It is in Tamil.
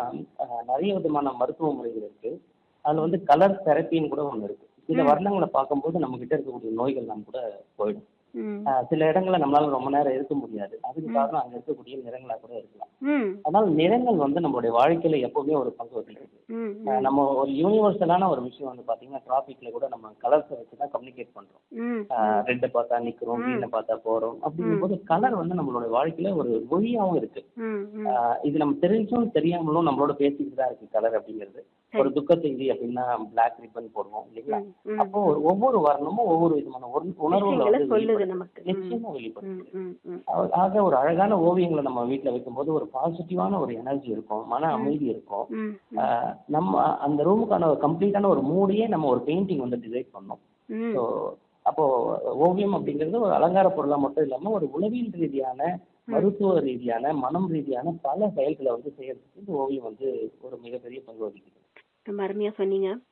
அஹ், நிறைய விதமான மருத்துவ முறைகள் இருக்கு அதுல வந்து கலர் தெரப்பின்னு கூட ஒண்ணு இருக்கு சில ம். வர்ணங்களை பார்க்கும்போது நம்ம கிட்ட இருக்கக்கூடிய நோய்கள்லாம் கூட போயிடும் ம் அஹ், சில இடங்கள்ல நம்மளால ரொம்ப நேரம் இருக்க முடியாது அதுக்கு ம். காரணம் அங்க இருக்கக்கூடிய நிறங்களா கூட இருக்கலாம் ம் அதனால நிறங்கள் வந்து நம்மளுடைய வாழ்க்கையில எப்பவுமே ஒரு பங்கு வகிக்குது ம் அஹ், நம்ம ஒரு யூனிவர்சலான ஒரு விஷயம் வந்து பாத்தீங்கன்னா டிராபிக்ல கூட நம்ம கலர்ஸை வச்சு தான் கம்யூனிகேட் பண்றோம் ம் ரெட்டை பார்த்தா நிக்கிறோம் ம். green-அ பார்த்தா போறோம் அப்படிங்கும்போது கலர் வந்து நம்மளோட வாழ்க்கையில ஒரு மொழியாவும் இருக்கு ம் ம் ஆஹ் இது நம்ம தெரிஞ்சும் தெரியாமலும் நம்மளோட பேசிக்கிட்டு தான் இருக்கு கலர் அப்படிங்கிறது ஒரு துக்க செய்தி அப்படின்னா பிளாக் ரிப்பன் போடுவோம் இல்லைங்களா ம், ம். அப்போ ஒரு ஒவ்வொரு வர்ணமும் ஒவ்வொரு விதமான உண- உணர்வுகளை விஷயங்களை வந்து சொல்லுது வெளிப்படுத்துது. நமக்கு ம், நிச்சயமா வெளிப்படுத்தும் ம் ம் ம் ஆக ஒரு அழகான ஓவியங்களை நம்ம வீட்ல வைக்கும்போது ஒரு பாசிட்டிவான ஒரு எனர்ஜி இருக்கும் மன அமைதி இருக்கும் ம் ஆஹ் நம்ம அந்த ரூமுக்கான ஒரு கம்ப்ளீட்டான ஒரு மூடையே நம்ம ஒரு பெயிண்டிங் வந்து டிசைட் பண்ணோம் ம் ஸோ அப்போ ஓவியம் அப்படிங்கிறது ஒரு அலங்கார பொருளா மட்டும் இல்லாம ஒரு உளவியல் ரீதியான மருத்துவ ரீதியான மனம் ரீதியான பல செயல்களை வந்து செய்யறதுக்கு இந்த ஓவியம் வந்து ஒரு மிகப்பெரிய பங்கு வகிக்குது ரொம்ப அருமையா சொன்னீங்க